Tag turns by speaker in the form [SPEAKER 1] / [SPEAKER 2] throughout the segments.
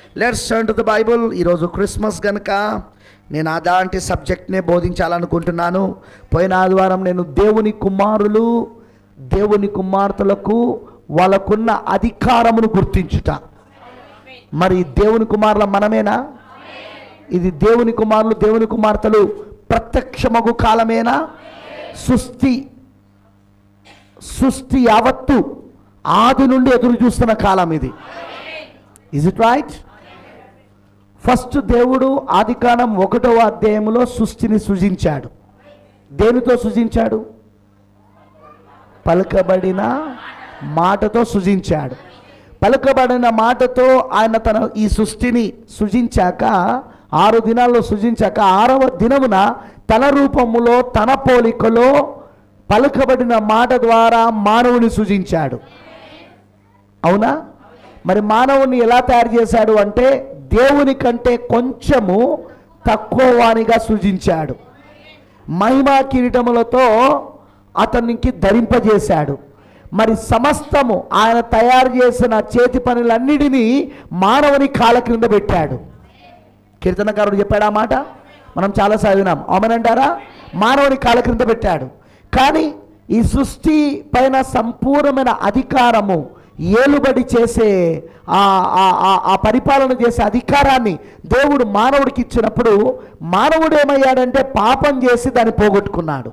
[SPEAKER 1] Let's turn to the Bible ఈరోజు Christmas కనుక నేను అలాంటి సబ్జెక్ట్నే బోధించాలనుకుంటున్నాను పోయిన ఆదివారం నేను దేవుని కుమారులు దేవుని కుమార్తెలకు వాళ్ళకున్న అధికారమును గుర్తించుట మరి దేవుని కుమారుల మనమేనా ఇది దేవుని కుమారులు దేవుని కుమార్తెలు ప్రత్యక్షమగు కాలమేనా సుస్థి సృష్టి యావత్తు ఆది నుండి ఎదురు చూస్తున్న కాలం ఇది ఇజ్ ఇట్ రైట్ ఫస్ట్ దేవుడు ఆదికాండం ఒకటవ అధ్యాయంలో సృష్టిని సృజించాడు దేనితో సృజించాడు పలకబడిన మాటతో సృజించాడు పలకబడిన మాటతో ఆయన తన ఈ సృష్టిని సృజించాక ఆరు దినాల్లో సృజించాక ఆరవ దినమున తన రూపములో తన పోలికలో పలుకబడిన మాట ద్వారా మానవుని సృజించాడు అవునా మరి మానవుని ఎలా తయారు చేశాడు అంటే దేవుని కంటే కొంచెము తక్కువ వానిగా సృజించాడు మహిమా కిరీటములతో అతనికి ధరింపజేశాడు మరి సమస్తము ఆయన తయారు చేసిన చేతి పనులన్నిటినీ మానవుని కాళ్ళ క్రింద పెట్టాడు కీర్తనకారుడు చెప్పాడు ఆ మాట మనం చాలా చదివినాం ఆమెనంటారా మానవుని కాళ్ళ క్రింద పెట్టాడు కానీ ఈ సృష్టి పైన సంపూర్ణమైన అధికారము ఏలుబడి చేసే ఆ ఆ- ఆ- ఆ పరిపాలన చేసే అధికారాన్ని దేవుడు మానవుడికి ఇచ్చినప్పుడు మానవుడు ఏమయ్యాడంటే పాపం చేసి దాన్ని పోగొట్టుకున్నాడు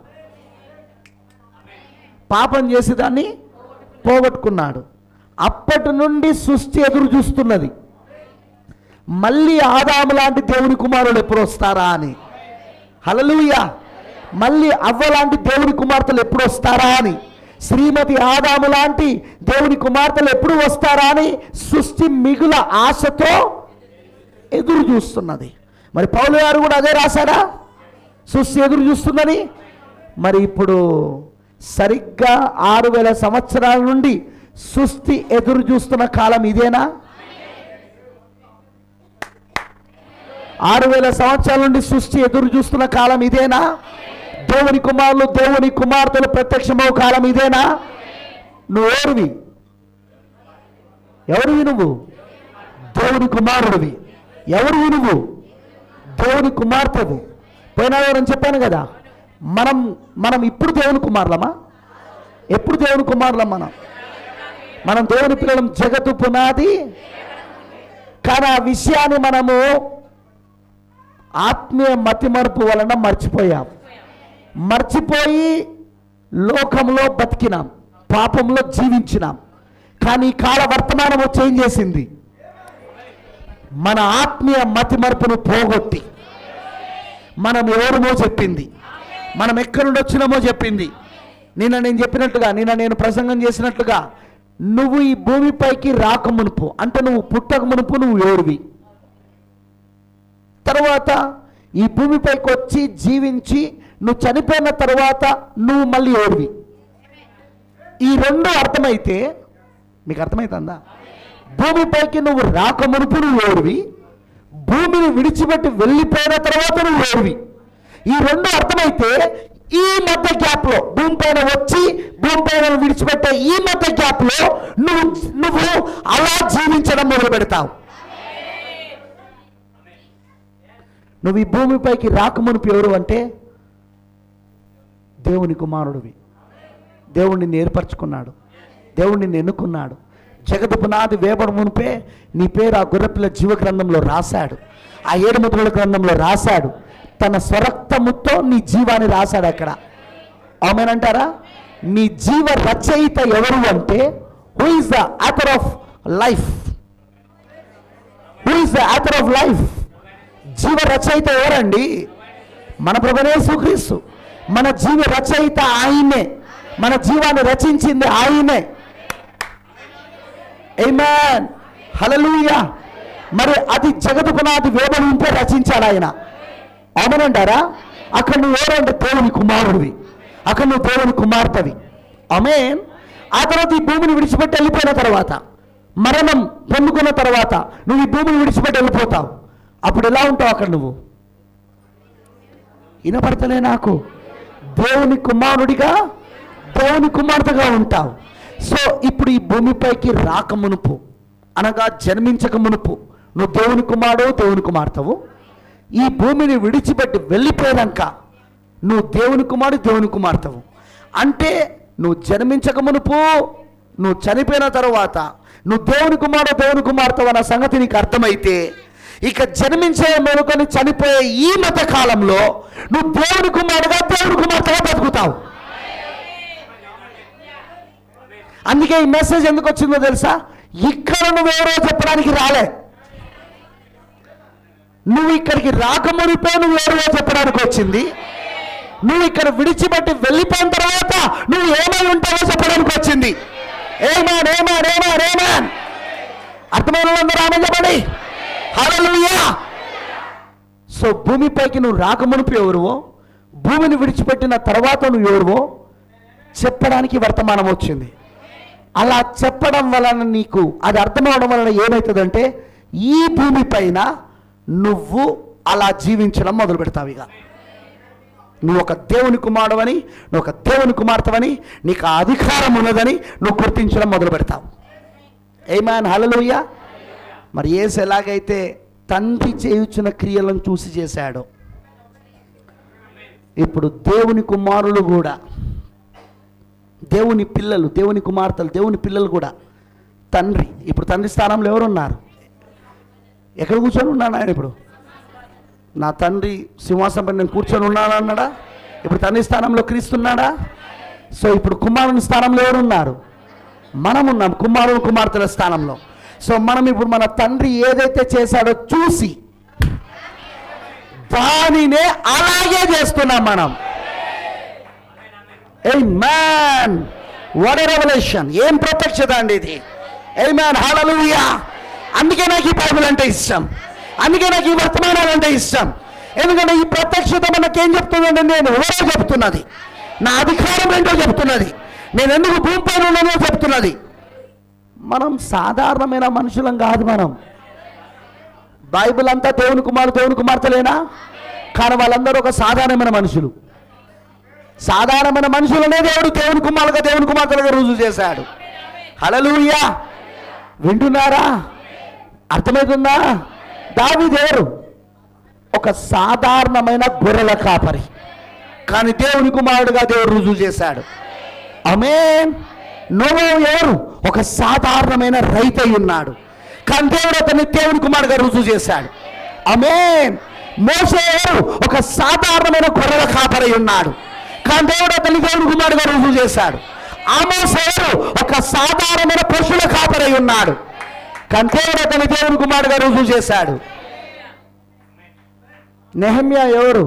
[SPEAKER 1] పాపం చేసి దాన్ని పోగొట్టుకున్నాడు అప్పటి నుండి సృష్టి ఎదురు చూస్తున్నది మళ్ళీ ఆదాము లాంటి దేవుని కుమారులు ఎప్పుడు వస్తారా అని హలలుయ మళ్ళీ అవ్వ లాంటి దేవుని కుమార్తెలు ఎప్పుడు వస్తారా అని శ్రీమతి ఆదాము లాంటి దేవుని కుమార్తెలు ఎప్పుడు వస్తారా అని సృష్టి మిగుల ఆశతో ఎదురు చూస్తున్నది మరి పౌలు గారు కూడా అదే రాశారా సృష్టి ఎదురు చూస్తుందని మరి ఇప్పుడు సరిగ్గా ఆరు వేల సంవత్సరాల నుండి సృష్టి ఎదురు చూస్తున్న కాలం ఇదేనా ఆరు వేల సంవత్సరాల నుండి సృష్టి ఎదురు చూస్తున్న కాలం ఇదేనా దేవుని కుమారులు దేవుని కుమార్తెలు ప్రత్యక్షమవు కాలం ఇదేనా నువ్వు ఎవరివి ఎవరివి నువ్వు దేవుని కుమారుడివి ఎవరివి నువ్వు దేవుని కుమార్తెవి పోయిన వారం చెప్పాను కదా మనం మనం ఇప్పుడు దేవుని కుమారులమా ఎప్పుడు దేవుని కుమారులం మనం మనం దేవుని పిల్లలం జగత్తు పునాది కానీ ఆ విషయాన్ని మనము ఆత్మీయ మతిమరుపు వలన మర్చిపోయాం మర్చిపోయి లోకంలో బతికినాం పాపంలో జీవించినాం కానీ ఈ కాల వర్తమానం వచ్చి ఏం చేసింది మన ఆత్మీయ మతిమరుపును పోగొట్టి మనం ఎవరమో చెప్పింది మనం ఎక్కడి నుండి వచ్చినామో చెప్పింది నిన్న నేను చెప్పినట్టుగా నిన్న నేను ప్రసంగం చేసినట్లుగా నువ్వు ఈ భూమిపైకి రాక మునుపు అంటే నువ్వు పుట్టక మునుపు నువ్వు ఎవరివి తర్వాత ఈ భూమిపైకి వచ్చి జీవించి నువ్వు చనిపోయిన తర్వాత నువ్వు మళ్ళీ ఓడివి ఈ రెండు అర్థమైతే మీకు అర్థమవుతుందా భూమిపైకి నువ్వు రాక మునుపు నువ్వు ఓడివి భూమిని విడిచిపెట్టి వెళ్ళిపోయిన తర్వాత నువ్వు ఓడివి ఈ రెండు అర్థమైతే ఈ మధ్య గ్యాప్లో భూమిపైన వచ్చి భూమిపైన విడిచిపెట్టే ఈ మధ్య గ్యాప్లో నువ్వు నువ్వు అలా జీవించడం మొదలు పెడతావు నువ్వు ఈ భూమిపైకి రాకమునుపు ఎవరు అంటే దేవుని కుమారుడివి దేవుణ్ణి ఏర్పరచుకున్నాడు దేవుణ్ణి ఎన్నుకున్నాడు జగత్ పునాది వేపడ మునిపే నీ పేరు ఆ గొర్రెపిల్ల జీవ గ్రంథంలో రాశాడు ఆ ఏడు ముద్రల గ్రంథంలో రాశాడు తన స్వరక్తముతో నీ జీవాన్ని రాశాడు అక్కడ ఆమెనంటారా నీ జీవ రచయిత ఎవరు అంటే who is the author of life who is the author of life జీవ రచయిత ఎవరండి మన ప్రభునేసుక్రీస్తు మన జీవ రచయిత ఆయనే మన జీవాన్ని రచించింది ఆయనే ఏమాన్ హలలుయా మరి అది జగతు పునాది వేదం ఉంటే రచించాడు ఆయన అవునంటారా అక్కడ నువ్వు ఎవరంటే దేవుని కుమారుడివి అక్కడ నువ్వు దేవుని కుమార్తెవి అమేన్ ఆ తర్వాత ఈ భూమిని విడిచిపెట్టి వెళ్ళిపోయిన తర్వాత మరణం పొందుకున్న తర్వాత నువ్వు ఈ భూమిని విడిచిపెట్టి వెళ్ళిపోతావు అప్పుడు ఎలా ఉంటావు అక్కడ నువ్వు వినపడతలే నాకు దేవుని కుమారుడిగా దేవుని కుమార్తెగా ఉంటావు సో ఇప్పుడు ఈ భూమిపైకి రాక మునుపు అనగా జన్మించక మునుపు నువ్వు దేవుని కుమారుడు దేవుని కుమార్తెవు ఈ భూమిని విడిచిపెట్టి వెళ్ళిపోయాక నువ్వు దేవుని కుమారుడు దేవుని కుమార్తెవు అంటే నువ్వు జన్మించక మునుపు నువ్వు చనిపోయిన తర్వాత నువ్వు దేవుని కుమారుడు దేవుని కుమార్తెవు అన్న సంగతి నీకు అర్థమైతే ఇక జన్మించే మెనుకొని చనిపోయే ఈ మధ్య కాలంలో నువ్వు దేవుని కుమారుడుగా దేవుని కుమార్తెగా బతుకుతావు అందుకే ఈ మెసేజ్ ఎందుకు వచ్చిందో తెలుసా ఇక్కడ నువ్వెవరో చెప్పడానికి రాలే నువ్వు ఇక్కడికి రాకమునిపే నువ్వు ఎవరో చెప్పడానికి వచ్చింది నువ్వు ఇక్కడ విడిచిపెట్టి వెళ్ళిపోయిన తర్వాత నువ్వు ఏమై ఉంటావో చెప్పడానికి వచ్చింది ఏమాన్ ఏమాన్ ఏమాన్ ఏమాన్ అర్థమైన వాళ్ళందరూ ఆనందపడి హల్లెలూయా సో భూమిపైకి నువ్వు రాకమునుపు ఎవరువో భూమిని విడిచిపెట్టిన తర్వాత నువ్వు ఎవరువో చెప్పడానికి వర్తమానం వచ్చింది అలా చెప్పడం వలన నీకు అది అర్థమవడం వలన ఏమవుతుందంటే ఈ భూమి పైన నువ్వు అలా జీవించడం మొదలు పెడతావు ఇక నువ్వు ఒక దేవుని కుమారుడవని నువ్వు ఒక దేవుని కుమార్తెవని నీకు ఆ అధికారం ఉన్నదని నువ్వు గుర్తించడం మొదలు పెడతావు ఏమాన్ హలలుయ్య మరి ఏసు ఎలాగైతే తండ్రి చేయుచున్న క్రియలను చూసి చేశాడో ఇప్పుడు దేవుని కుమారులు కూడా దేవుని పిల్లలు దేవుని కుమార్తెలు దేవుని పిల్లలు కూడా తండ్రి ఇప్పుడు తండ్రి స్థానంలో ఎవరున్నారు ఎక్కడ కూర్చొని ఉన్నాను ఆయన ఇప్పుడు నా తండ్రి సింహాసనంపై నేను కూర్చొని ఉన్నాను అన్నాడా ఇప్పుడు తండ్రి స్థానంలో క్రీస్తున్నాడా సో ఇప్పుడు కుమారుని స్థానంలో ఎవరున్నారు మనం ఉన్నాం కుమారుని కుమార్తెల స్థానంలో సో మనం ఇప్పుడు మన తండ్రి ఏదైతే చేశాడో చూసి దానినే అలాగే చేస్తున్నాం మనం ఏ మ్యాన్ వాట్ రెవల్యూషన్ ఏం ప్రత్యక్షత అండి ఇది ఏ మ్యాన్ హల్లెలూయా అందుకే నాకు ఈ బైబిల్ అంటే ఇష్టం అందుకే నాకు ఈ వర్తమానాలు అంటే ఇష్టం ఎందుకంటే ఈ ప్రత్యక్షత మనకేం చెప్తుందంటే నేను ఎవరో చెప్తున్నది నా అధికారం ఏంటో చెప్తున్నది నేను ఎందుకు భూమిపైన ఉన్నానో చెప్తున్నది మనం సాధారణమైన మనుషులం కాదు మనం బైబిల్ అంతా దేవుని కుమారు దేవుని కుమార్తెలేనా కానీ వాళ్ళందరూ ఒక సాధారణమైన మనుషులు సాధారణమైన మనుషులనే దేవుడు దేవుని కుమారుగా దేవుని కుమార్తెలుగా రుజువు చేశాడు హలలుయ్యా వింటున్నారా అర్థమవుతుందా దావి దేవుడు ఒక సాధారణమైన గొర్రెల కాపరి కానీ దేవుని కుమారుడుగా దేవుడు రుజువు చేశాడు అమేన్ నోవో ఎవరు ఒక సాధారణమైన రైతు అయి ఉన్నాడు కానీ దేవుడు అతన్ని దేవుని కుమారుడుగా రుజువు చేశాడు అమేన్ మోసే ఎవరు ఒక సాధారణమైన గొర్రెల కాపరి ఉన్నాడు కానీ దేవుడు అతన్ని దేవుని కుమారుడుగా రుజువు చేశాడు ఆమోస్ ఎవరు ఒక సాధారణమైన పశువుల కాపరి ఉన్నాడు కానీ దేవుడు అతన్ని దేవుని కుమారుడుగా రుజువు చేశాడు నెహమ్యా ఎవరు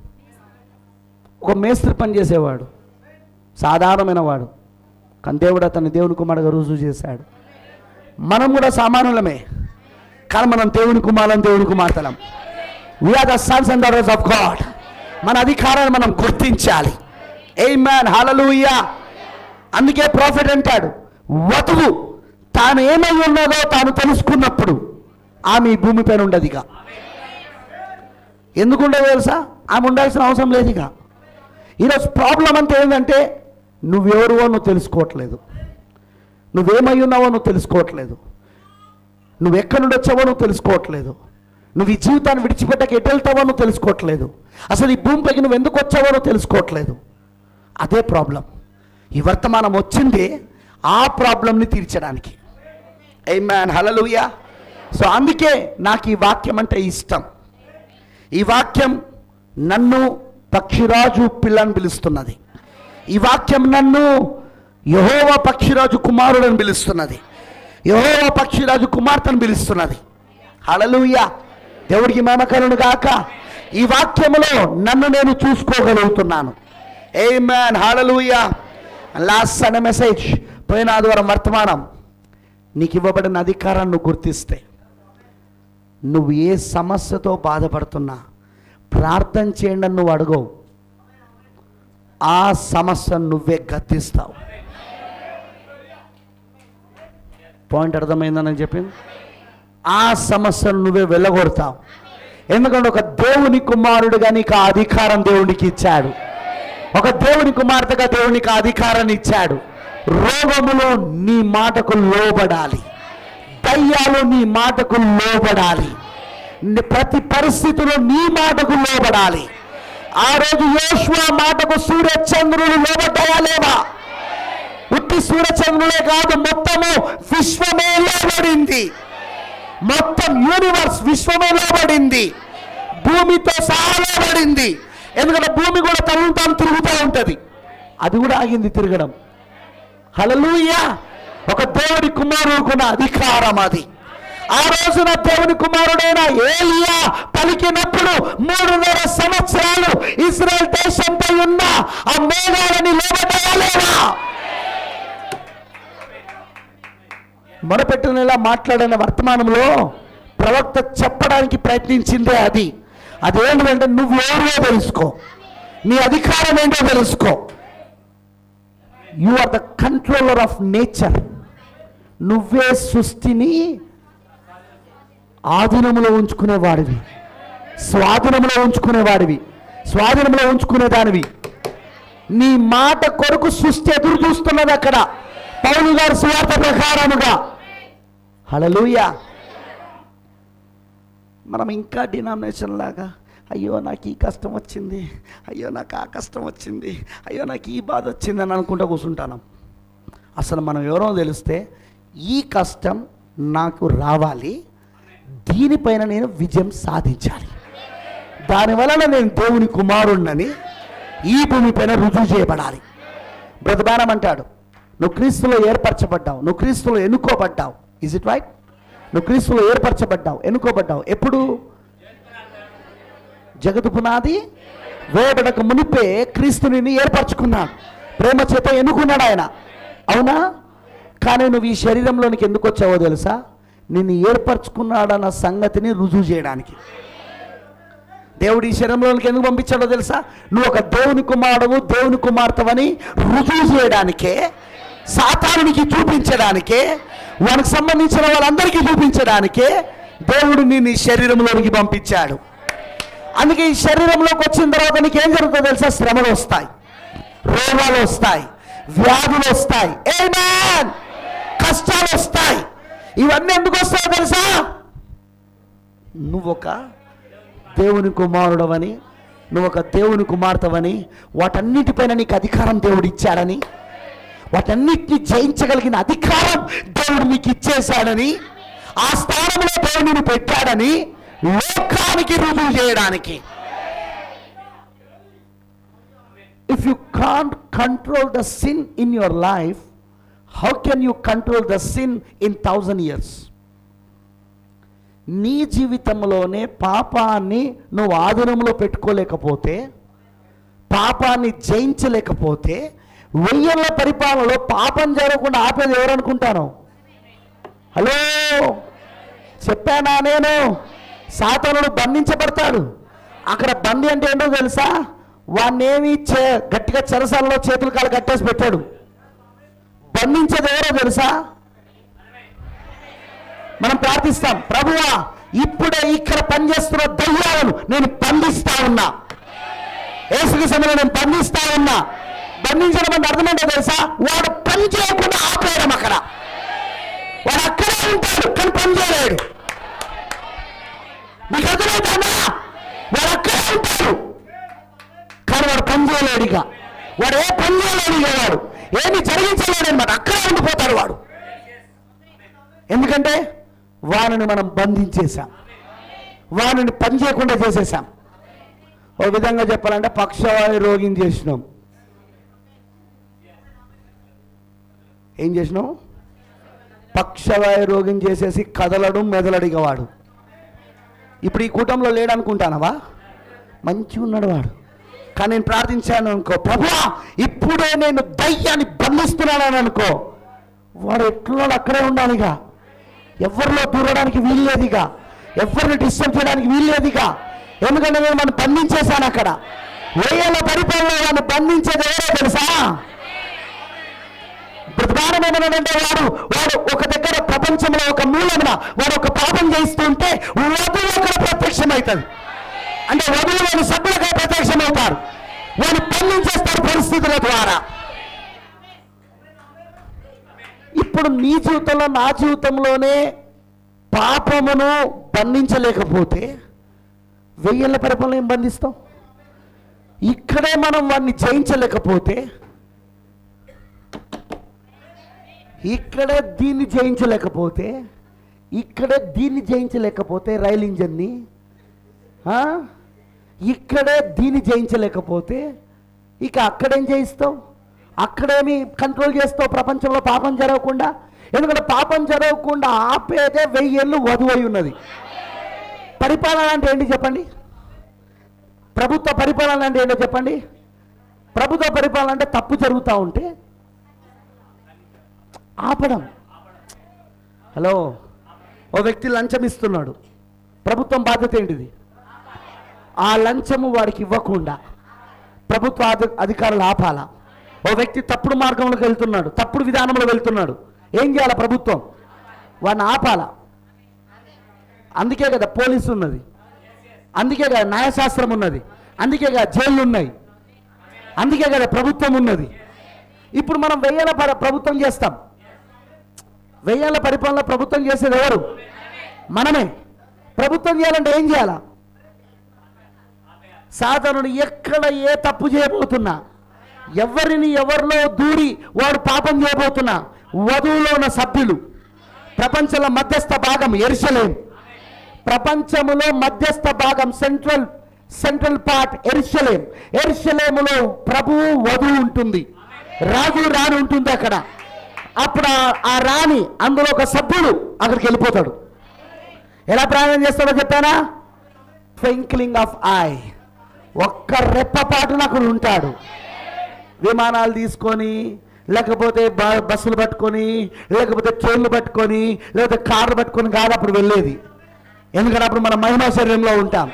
[SPEAKER 1] ఒక మేస్త్రి పని చేసేవాడు సాధారణమైన వాడు కానీ దేవుడు అతన్ని దేవుని కుమారుడుగా రుజువు చేశాడు మనం కూడా సామాన్యులమే కానీ మనం దేవుని కుమారులం దేవుని కుమార్తెలం we are the sons and daughters of God మన అధికారాన్ని మనం గుర్తించాలి ఏ మ్యాన్ హలలుయ్యా అందుకే ప్రాఫిట్ అంటాడు వధువు తాను ఏమై ఉన్నదో తాను తెలుసుకున్నప్పుడు ఆమె ఈ భూమిపైన ఉండదు ఇక ఎందుకు ఉండదు తెలుసా ఆమె ఉండాల్సిన అవసరం లేదు ఇక ఈరోజు ప్రాబ్లం అంతా ఏంటంటే నువ్వెవరువో నువ్వు తెలుసుకోవట్లేదు నువ్వేమై ఉన్నావో నువ్వు తెలుసుకోవట్లేదు నువ్వు ఎక్కడి నుండి వచ్చావో నువ్వు తెలుసుకోవట్లేదు నువ్వు ఈ జీవితాన్ని విడిచిపెట్టక ఎటు వెళ్తావో నువ్వు తెలుసుకోవట్లేదు అసలు ఈ భూమిపైకి నువ్వు ఎందుకు వచ్చావో నువ్వు తెలుసుకోవట్లేదు అదే ప్రాబ్లం ఈ వర్తమానం వచ్చిందే ఆ ప్రాబ్లంని తీర్చడానికి ఏ మ్యాన్ హలలుయా సో అందుకే నాకు ఈ వాక్యం అంటే ఇష్టం ఈ వాక్యం నన్ను పక్షిరాజు పిల్లని పిలుస్తున్నది ఈ వాక్యం నన్ను యహోవ పక్షిరాజు కుమారుడని పిలుస్తున్నది యహోవ పక్షిరాజు కుమార్తెను పిలుస్తున్నది హలలుయ్య దేవుడికి మేమకరును గాక ఈ వాక్యములో నన్ను నేను చూసుకోగలుగుతున్నాను ఏ మ్యాన్ హలలుయ్య లాస్ట్ అనే మెసేజ్ పోయిన ఆదివారం వర్తమానం నీకు ఇవ్వబడిన అధికారాన్ని నువ్వు గుర్తిస్తే నువ్వు ఏ సమస్యతో బాధపడుతున్నా ప్రార్థన చేయండి అని నువ్వు అడగవు ఆ సమస్యను నువ్వే గద్దిస్తావు పాయింట్ అర్థమైందని చెప్పింది ఆ సమస్యను నువ్వే వెళ్ళగొడతావు ఎందుకంటే ఒక దేవుని కుమారుడుగా నీకు ఆ అధికారం దేవునికి ఇచ్చాడు ఒక దేవుని కుమార్తెగా దేవునికి ఆ అధికారాన్ని ఇచ్చాడు రోగములో నీ మాటకు లోబడాలి దయ్యాలు నీ మాటకు లోబడాలి ని- ప్రతి పరిస్థితిలో నీ మాటకు లోబడాలి ఆ రోజు యోష్వా మాటకు సూర్యచంద్రులు లోబడ్డాయా లేవా ఉట్టి సూర్యచంద్రులే కాదు మొత్తము విశ్వమే లోబడింది మొత్తం యూనివర్స్ విశ్వమే లోబడింది భూమితో సహా లోబడింది ఎందుకంటే భూమి కూడా తనను తాను తిరుగుతూ ఉంటుంది అది కూడా ఆగింది తిరగడం హలలుయా ఒక దేవుడి కుమారుడుకున్న అధికారం అది ఆ రోజున దేవుని కుమారుడైన ఏలియా పలికినప్పుడు మూడున్నర సంవత్సరాలు ఇస్రాయల్ దేశంపై ఉన్న ఆ మేఘాలని లోబడలేవా మొరపెట్టినలా మాట్లాడిన వర్తమానంలో ప్రవక్త చెప్పడానికి ప్రయత్నించిందే అది అదేంటంటే నువ్వు ఎవరో తెలుసుకో నీ అధికారం ఏంటో తెలుసుకో you are the controller of nature నువ్వే సృష్టిని ఆధీనంలో ఉంచుకునేవాడివి స్వాధీనంలో ఉంచుకునేవాడివి స్వాధీనంలో ఉంచుకునేదానివి నీ మాట కొరకు సృష్టి ఎదురు చూస్తున్నది అక్కడ పౌలు గారి సువార్త ప్రకారముగా హలలుయ మనం ఇంకా డినామినేషన్ లాగా అయ్యో నాకు ఈ కష్టం వచ్చింది అయ్యో నాకు ఆ కష్టం వచ్చింది అయ్యో నాకు ఈ బాధ వచ్చింది అని అనుకుంటూ కూర్చుంటాను అసలు మనం ఎవరో తెలిస్తే ఈ కష్టం నాకు రావాలి దీనిపైన నేను విజయం సాధించాలి దానివలన నేను దేవుని కుమారుణ్ణని ఈ భూమిపైన రుజువు చేయబడాలి బ్రతబానం అంటాడు నువ్వు క్రీస్తులో ఏర్పరచబడ్డావు నువ్వు క్రీస్తులో ఎన్నుకోబడ్డావు ఇజ్ ఇట్ రైట్ నువ్వు క్రీస్తులో ఏర్పరచబడ్డావు ఎన్నుకోబడ్డావు ఎప్పుడు జగతు పునాది వేయబడక మునిపే క్రీస్తుని ఏర్పరచుకున్నాడు ప్రేమ చేత ఎన్నుకున్నాడు ఆయన అవునా కానీ నువ్వు ఈ శరీరంలోనికి ఎందుకు వచ్చావో తెలుసా నిన్ను ఏర్పరచుకున్నాడన్న సంగతిని రుజువు చేయడానికి దేవుడు ఈ శరీరంలోనికి ఎందుకు పంపించాడో తెలుసా నువ్వు ఒక దేవుని కుమారుడు దేవుని కుమార్తెవని రుజువు చేయడానికే సాతానునికి చూపించడానికే వానికి సంబంధించిన వాళ్ళందరికీ చూపించడానికే దేవుడు నిన్ను ఈ శరీరంలోనికి పంపించాడు అందుకే ఈ శరీరంలోకి వచ్చిన తర్వాత నీకు ఏం జరుగుతుందో తెలుసా శ్రమలు వస్తాయి రోగాలు వస్తాయి వ్యాధులు వస్తాయి ఏమేన్ కష్టాలు వస్తాయి ఇవన్నీ ఎందుకు వస్తాయో తెలుసా నువ్వు ఒక దేవుని కుమారుడవని నువ్వు ఒక దేవుని కుమార్తెవని వాటన్నిటిపైన నీకు అధికారం దేవుడు ఇచ్చాడని వాటన్నిటిని జయించగలిగిన అధికారం దేవుడు నీకు ఇచ్చేశాడని ఆ స్థానంలో దేవుడిని పెట్టాడని లోకానికి రుజువు చేయడానికి if you can't control the sin in your life how can you control the sin in thousand years నీ జీవితంలోనే పాపాన్ని నువ్వు ఆధీనంలో పెట్టుకోలేకపోతే పాపాన్ని జయించలేకపోతే వెయ్యేళ్ళ పరిపాలనలో పాపం జరగకుండా ఆపేది ఎవరు అనుకుంటాను హలో చెప్పానా నేను సాతానుడు బంధించబడతాడు అక్కడ బండి అంటే ఏంటో తెలుసా వాన్నేమి చే గట్టిగా చెరసాలలో చేతులు కాలు కట్టేసి పెట్టాడు బంధించేది ఎవరో తెలుసా మనం ప్రార్థిస్తాం ప్రభువా ఇప్పుడే ఇక్కడ పనిచేస్తున్న దయ్యాలను నేను బంధిస్తా ఉన్నా ఏసుకి సమయంలో నేను బంధిస్తా ఉన్నా బంధించడం అంటే అర్థమేంటో తెలుసా వాడు పని చేయకుండా ఆపేయడం అక్కడ వాడు అక్కడే ఉంటాడు కానీ పని చేయలేడు మీకు అర్థమవుతుందా వాడు అక్కడే ఉంటాడు కానీ వాడు పని చేయలేడు ఇక వాడు ఏ పని చేయలేడు ఇక వాడు ఏమి జరిగించలేడు అనమాట అక్కడే ఉండిపోతాడు వాడు ఎందుకంటే వానిని మనం బంధించేశాం వానిని పని చేయకుండా చేసేసాం ఓ విధంగా చెప్పాలంటే పక్షవాయు రోగిని చేసినాం ఏం చేసినాం పక్షవాయు రోగిని చేసేసి కదలడం మెదలడిగా వాడు ఇప్పుడు ఈ కూటంలో లేడనుకుంటానవా మంచిగా ఉన్నాడు వాడు కానీ నేను ప్రార్థించాను అనుకో ప్రభువా ఇప్పుడే నేను దయ్యాన్ని బంధిస్తున్నానని అనుకో వాడు ఎట్లున్నాడు అక్కడే ఉండాలిగా ఎవరిలో దూరడానికి వీల్లేదిగా ఎవరిని డిస్టర్బ్ చేయడానికి వీల్లేదిగా ఎందుకంటే నేను మనం బంధించేశాను అక్కడ వేయాల పరిపాలన వాడిని బంధించేది ఎవరో తెలుసా ప్రధానం ఏమన్నాడంటే వాడు వాడు ఒక దగ్గర ప్రపంచంలో ఒక మూలమున వాడు ఒక పాపం చేస్తుంటే వధువు అక్కడ ప్రత్యక్షమవుతుంది అంటే వధువు వాని సభ్యులుగా ప్రత్యక్షమవుతారు వాడు బంధించేస్తారు పరిస్థితుల ద్వారా ఇప్పుడు నీ జీవితంలో నా జీవితంలోనే పాపమును బంధించలేకపోతే వెయ్యేళ్ళ పరిపాలన ఏం బంధిస్తాం ఇక్కడే మనం వాడిని జయించలేకపోతే ఇక్కడే దీన్ని జయించలేకపోతే ఇక్కడే దీన్ని జయించలేకపోతే రైలు ఇంజన్ని ఆ? ఇక్కడే దీన్ని జయించలేకపోతే ఇక అక్కడేం జయిస్తావు అక్కడేమి కంట్రోల్ చేస్తావు ప్రపంచంలో పాపం జరగకుండా ఎందుకంటే పాపం జరగకుండా ఆపేదే వెయ్యేళ్ళు వధువై ఉన్నది పరిపాలన అంటే ఏంటి చెప్పండి ప్రభుత్వ పరిపాలన అంటే ఏంటో చెప్పండి ప్రభుత్వ పరిపాలన అంటే తప్పు జరుగుతూ ఉంటే ఆపడం హలో ఓ వ్యక్తి లంచం ఇస్తున్నాడు ప్రభుత్వం బాధ్యత ఏంటిది ఆ లంచము వాడికి ఇవ్వకుండా ప్రభుత్వ అధి- అధికారులు ఆపాలా ఓ వ్యక్తి తప్పుడు మార్గంలోకి వెళ్తున్నాడు తప్పుడు విధానంలో వెళ్తున్నాడు ఏం చేయాలి ప్రభుత్వం వాడిని ఆపాలా అందుకే కదా పోలీసు ఉన్నది అందుకే కదా న్యాయశాస్త్రం ఉన్నది అందుకే కదా జైళ్ళు ఉన్నాయి అందుకే కదా ప్రభుత్వం ఉన్నది ఇప్పుడు మనం వెయ్యేల పర- ప్రభుత్వం చేస్తాం వెయ్యేళ్ళ పరిపాలన ప్రభుత్వం చేసేది ఎవరు మనమే ప్రభుత్వం చేయాలంటే ఏం చేయాలా సాధారణుడు ఎక్కడ ఏ తప్పు చేయబోతున్నా ఎవరిని ఎవరిలో దూరి వాడు పాపం చేయబోతున్నా వధువులో ఉన్న సభ్యులు ప్రపంచంలో మధ్యస్థ భాగం ఎరుసలేం ప్రపంచములో మధ్యస్థ భాగం సెంట్రల్ సెంట్రల్ పార్ట్ ఎరుసలేం ఎరుసలేములో ప్రభువు వధువు ఉంటుంది రాజు రాణి ఉంటుంది అక్కడ అప్పుడు ఆ- ఆ రాణి అందులో ఒక సభ్యుడు అక్కడికి వెళ్ళిపోతాడు ఎలా ప్రయాణం చేస్తాడో చెప్పానా ట్వింక్లింగ్ ఆఫ్ ఐ ఒక్క రెప్పపాటున అక్కడ ఉంటాడు విమానాలు తీసుకొని లేకపోతే బ- బస్సులు పట్టుకొని లేకపోతే ట్రైన్లు పట్టుకొని లేకపోతే కార్లు పట్టుకొని కాదు అప్పుడు వెళ్ళేది ఎందుకంటే అప్పుడు మన మహిమా శరీరంలో ఉంటాం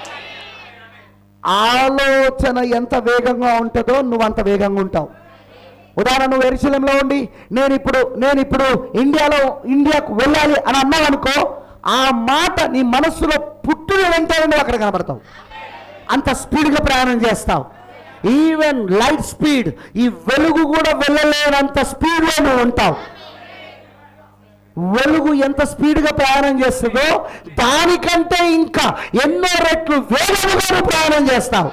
[SPEAKER 1] ఆలోచన ఎంత వేగంగా ఉంటుందో నువ్వు అంత వేగంగా ఉంటావు ఉదాహరణ నువ్వు ఎరుశలంలో ఉండి నేను ఇప్పుడు నేను ఇప్పుడు ఇండియాలో ఇండియాకు వెళ్ళాలి అని అన్నావు అనుకో ఆ మాట నీ మనస్సులో పుట్టిన వెంటనే నువ్వు అక్కడ కనబడతావు అంత స్పీడ్గా ప్రయాణం చేస్తావు ఈవెన్ లైట్ స్పీడ్ ఈ వెలుగు కూడా వెళ్ళలేనంత స్పీడ్లో నువ్వు ఉంటావు వెలుగు ఎంత స్పీడ్గా ప్రయాణం చేస్తుందో దానికంటే ఇంకా ఎన్నో రెట్లు వేగంగా నువ్వు ప్రయాణం చేస్తావు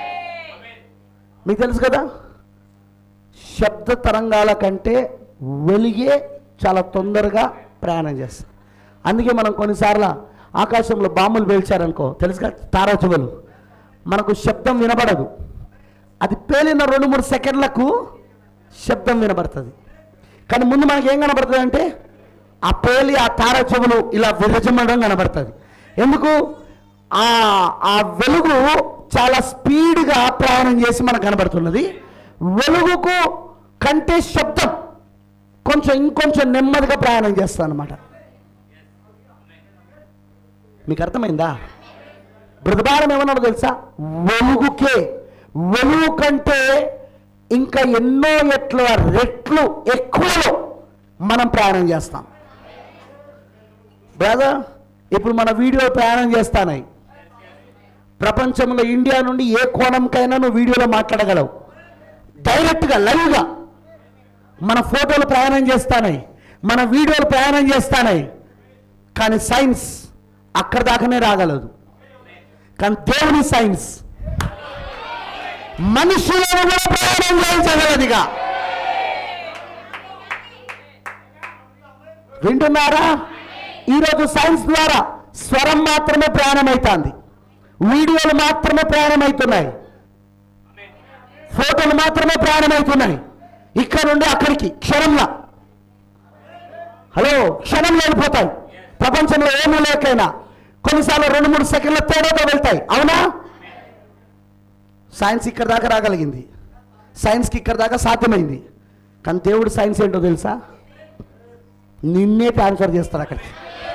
[SPEAKER 1] మీకు తెలుసు కదా శబ్ద తరంగాల కంటే వెలుగే చాలా తొందరగా ప్రయాణం చేస్తాం అందుకే మనం కొన్నిసార్లు ఆకాశంలో బాంబులు పేల్చారనుకో తెలుసుగా తారాచువలు మనకు శబ్దం వినబడదు అది పేలిన రెండు మూడు సెకండ్లకు శబ్దం వినబడుతుంది కానీ ముందు మనకి ఏం కనబడుతుంది అంటే ఆ పేలి ఆ తార చెవులు ఇలా విరజమడం కనబడుతుంది ఎందుకు ఆ ఆ వెలుగు చాలా స్పీడ్గా ప్రయాణం చేసి మనకు కనబడుతున్నది వెలుగుకు కంటే శబ్దం కొంచెం ఇంకొంచెం నెమ్మదిగా ప్రయాణం చేస్తాను అనమాట మీకు అర్థమైందా బృదభారం ఏమన్నాడు తెలుసా వెలుగుకే వెలుగు కంటే ఇంకా ఎన్నో ఎట్ల రెట్లు ఎక్కువలో మనం ప్రయాణం చేస్తాం బ్రదర్ ఇప్పుడు మన వీడియో ప్రయాణం చేస్తానాయి ప్రపంచంలో ఇండియా నుండి ఏ కోణంకైనా నువ్వు వీడియోలో మాట్లాడగలవు డైరెక్ట్గా లైవ్గా మన ఫోటోలు ప్రయాణం చేస్తానాయి మన వీడియోలు ప్రయాణం చేస్తానాయి కానీ సైన్స్ అక్కడ దాకానే రాగలదు కానీ దేవుని సైన్స్ మనుషులను కూడా ప్రయాణం చేయించగలదిగా వింటున్నారా ఈరోజు సైన్స్ ద్వారా స్వరం మాత్రమే ప్రయాణమవుతుంది వీడియోలు మాత్రమే ప్రయాణమవుతున్నాయి ఫోటోలు మాత్రమే ప్రయాణమవుతున్నాయి ఇక్కడ నుండి అక్కడికి క్షణంలో హలో క్షణంలో వెళ్ళిపోతాయి ప్రపంచంలో ఏమీ లేకైనా కొన్నిసార్లు రెండు మూడు సెకండ్ల తేడాతో వెళ్తాయి అవునా సైన్స్ ఇక్కడ దాకా రాగలిగింది సైన్స్కి ఇక్కడ దాకా సాధ్యమైంది కానీ దేవుడు సైన్స్ ఏంటో తెలుసా నిన్నే ట్రాన్స్ఫర్ చేస్తాడు అక్కడికి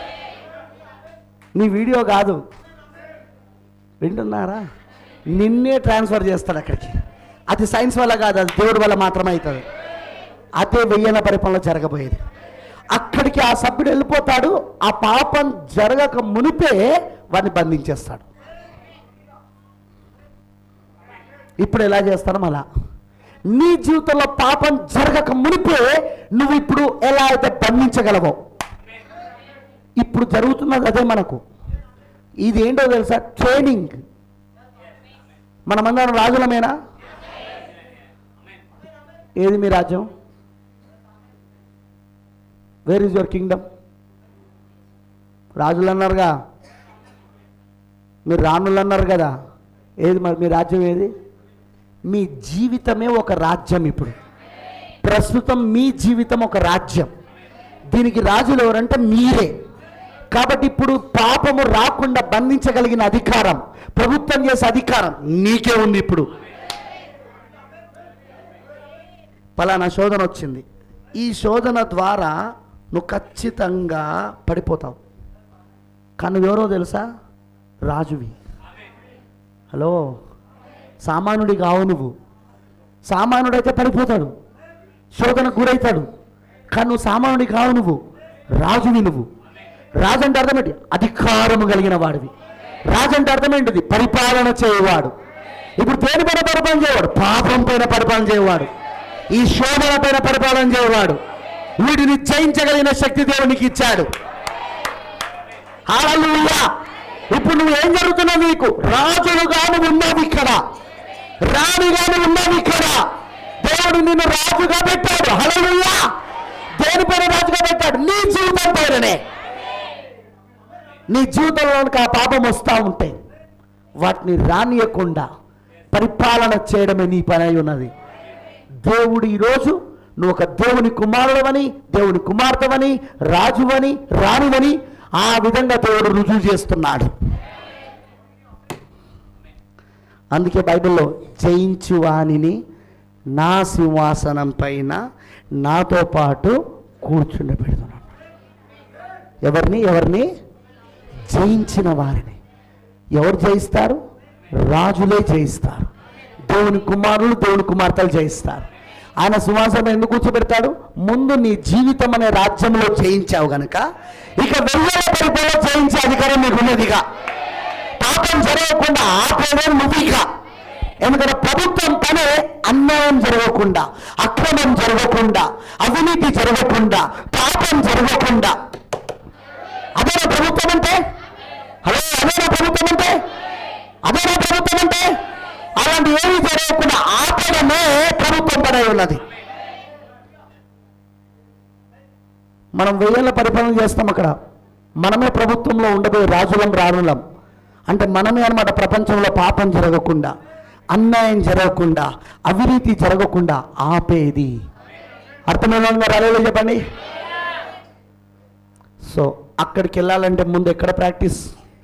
[SPEAKER 1] నీ వీడియో కాదు వింటున్నారా నిన్నే ట్రాన్స్ఫర్ చేస్తాడు అక్కడికి అది సైన్స్ వల్ల కాదు అది దేవుడి వల్ల మాత్రమే అవుతుంది అదే వెయ్యన పరిపాలన జరగబోయేది అక్కడికి ఆ సభ్యుడు వెళ్ళిపోతాడు ఆ పాపం జరగక మునిపే వాడిని బంధించేస్తాడు ఇప్పుడు ఎలా చేస్తాను అలా నీ జీవితంలో పాపం జరగక మునిపే నువ్వు ఇప్పుడు ఎలా అయితే బంధించగలవో ఇప్పుడు జరుగుతున్నది అదే మనకు ఇది ఏంటో తెలుసా ట్రైనింగ్ మనమందరం రాజులమేనా ఏది మీ రాజ్యం వేర్ ఈజ్ యువర్ కింగ్డమ్ రాజులు అన్నారుగా మీరు రాణులు అన్నారు కదా ఏది మరి మీ రాజ్యం ఏది మీ జీవితమే ఒక రాజ్యం ఇప్పుడు ప్రస్తుతం మీ జీవితం ఒక రాజ్యం దీనికి రాజులు ఎవరంటే మీరే కాబట్టి ఇప్పుడు పాపము రాకుండా బంధించగలిగిన అధికారం ప్రభుత్వం చేసే అధికారం నీకే ఉంది ఇప్పుడు పలానా శోధన వచ్చింది ఈ శోధన ద్వారా నువ్వు ఖచ్చితంగా పడిపోతావు కానీ ఎవరో తెలుసా రాజువి హలో సామాన్యుడి కావు నువ్వు సామాన్యుడైతే పడిపోతాడు శోధనకు గురవుతాడు కానీ నువ్వు సామాన్యుడి కావు నువ్వు రాజువి నువ్వు రాజు అంటే అర్థం ఏంటి అధికారము కలిగిన వాడివి రాజు అంటే అర్థం ఏంటిది పరిపాలన చేయవాడు ఇప్పుడు దేని పైన పరిపాలన చేయవాడు పాపం పైన పరిపాలన చేయవాడు ఈ శోధన పైన పరిపాలన చేయవాడు వీటిని జయించగలిగిన శక్తి దేవునికి ఇచ్చాడు హల్లెలూయా ఇప్పుడు నువ్వు ఏం జరుగుతున్నావు నీకు రాజులుగా నువ్వు ఉన్నావు ఇక్కడ రాణిగా నువ్వు ఉన్నావు ఇక్కడ దేవుడు నిన్ను రాజుగా పెట్టాడు హల్లెలూయా దేని పైన రాజుగా పెట్టాడు నీ జీవితం పైననే నీ జీవితంలోనికి ఆ పాపం వస్తూ ఉంటే వాటిని రానియకుండా పరిపాలన చేయడమే నీ పని అయి ఉన్నది దేవుడు ఈరోజు నువ్వు ఒక దేవుని కుమారుడవని దేవుని కుమార్తెవని రాజువని రాణివని ఆ విధంగా దేవుడు రుజువు చేస్తున్నాడు అందుకే బైబిల్లో జయించు వానిని నా సింహాసనం పైన నాతో పాటు కూర్చుండబెడుతున్నాడు ఎవరిని ఎవరిని జయించిన వారిని ఎవరు జయిస్తారు రాజులే జయిస్తారు దేవుని కుమారులు దేవుని కుమార్తెలు జయిస్తారు ఆయన సింహాసనం ఎందుకు కూర్చోబెడతాడు ముందు నీ జీవితం అనే రాజ్యంలో జయించావు గనక ఇక వెయ్యాల పరిపాలన జయించే అధికారం నీకు ఉన్నదిగా పాపం జరగకుండా ఆపేదే నువ్వుగా ఎందుకంటే ప్రభుత్వం పనే అన్యాయం జరగకుండా అక్రమం జరగకుండా అవినీతి జరగకుండా పాపం జరగకుండా అదేనా ప్రభుత్వం అంటే హలో అదేనా ప్రభుత్వం అంటే అదేనా ప్రభుత్వం అంటే అలాంటి ఏమీ జరగకుండా ఆపడమే ప్రభుత్వం పనే ఉన్నది మనం వెయ్యేళ్ళ పరిపాలన చేస్తాం అక్కడ మనమే ప్రభుత్వంలో ఉండబోయే రాజులం రాణులం అంటే మనమే అన్నమాట ప్రపంచంలో పాపం జరగకుండా అన్యాయం జరగకుండా అవినీతి జరగకుండా ఆపేది అర్థమైన రాలేదు చెప్పండి సో అక్కడికి వెళ్ళాలంటే ముందు ఎక్కడ ప్రాక్టీస్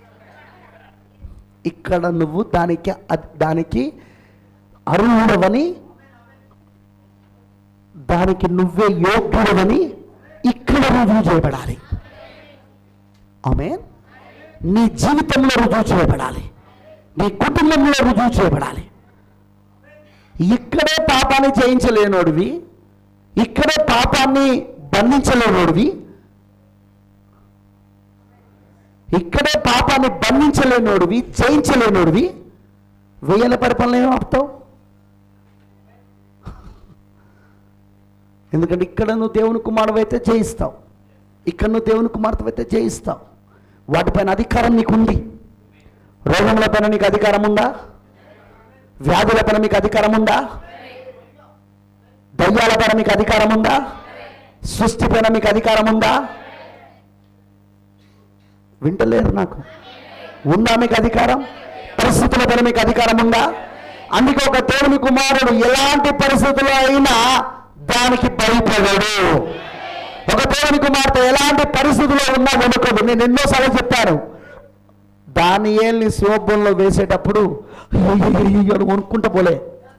[SPEAKER 1] ఇక్కడ నువ్వు దానికి అద్- దానికి అర్హుడవని దానికి నువ్వే యోగ్యుడవని ఇక్కడ రుజువు చేయబడాలి ఆమె నీ జీవితంలో రుజువు చేయబడాలి నీ కుటుంబంలో రుజువు చేయబడాలి ఇక్కడే పాపాన్ని చేయించలేనోడివి ఇక్కడే పాపాన్ని బంధించలేనోడివి ఇక్కడే పాపాన్ని బంధించలేనోడివి జయించలేనోడివి వెయ్యాల పరిపాలన ఏం ఆపుతావు ఎందుకంటే ఇక్కడ నువ్వు దేవుని కుమారుడు అయితే జయిస్తావు ఇక్కడ నువ్వు దేవుని కుమార్తె అయితే జయిస్తావు వాటిపైన అధికారం నీకుంది రోగముల పైన నీకు అధికారం ఉందా వ్యాధుల పైన మీకు అధికారం ఉందా దయ్యాల పైన మీకు అధికారం ఉందా సృష్టి పైన మీకు అధికారం ఉందా వింటలేరు నాకు ఉందా మీకు అధికారం పరిస్థితుల పైన మీకు అధికారం ఉందా అందుకే ఒక దేవుని కుమారుడు ఎలాంటి పరిస్థితుల్లో అయినా దానికి భయపడడు ఒక దేవుని కుమార్తె ఎలాంటి పరిస్థితుల్లో ఉన్నా వెనుకదు నేను ఎన్నోసార్లు చెప్పాను దానియేల్ని శివభంలో వేసేటప్పుడు అయ్యయ్యయ్యయ్యో అని వణుక్కుంటూ పోలే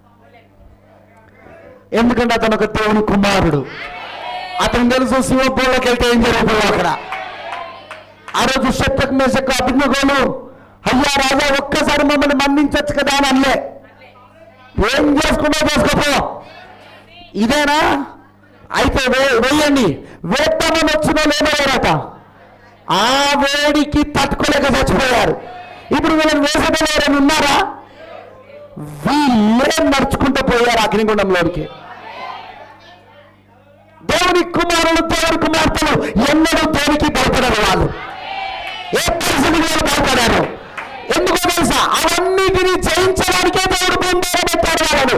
[SPEAKER 1] ఎందుకంటే అతను ఒక దేవుని కుమారుడు అతను తెలుసు శివభంలోకి వెళ్తే ఏం జరుగుతుందో అక్కడ ఆ రోజు శత్రుక్ మేషకు అభిజ్ఞగోలు అయ్యా రాజా ఒక్కసారి మమ్మల్ని మన్నించచ్చు కదా అని అనలే ఏం చేసుకున్నా చేసుకోపో ఇదేనా అయితే వే- వేయండి వేద్దామని వచ్చిన లేదట ఆ వేడికి తట్టుకోలేక చచ్చిపోయారు ఇప్పుడు వీళ్ళని వేసే ఎవరైనా ఉన్నారా వీళ్ళే నడుచుకుంటూ పోయారు అగ్నిగుండంలోనికి దేవుని కుమారులు దేవుని కుమార్తెలు ఎన్నడూ దేనికి భయపడరు వాళ్ళు ఏ పరిస్థితికి వాళ్ళు భయపడారు ఎందుకో తెలుసా అవన్నిటిని జయించడానికే దేవుడు భూమి మీద పెట్టాడు వాళ్ళను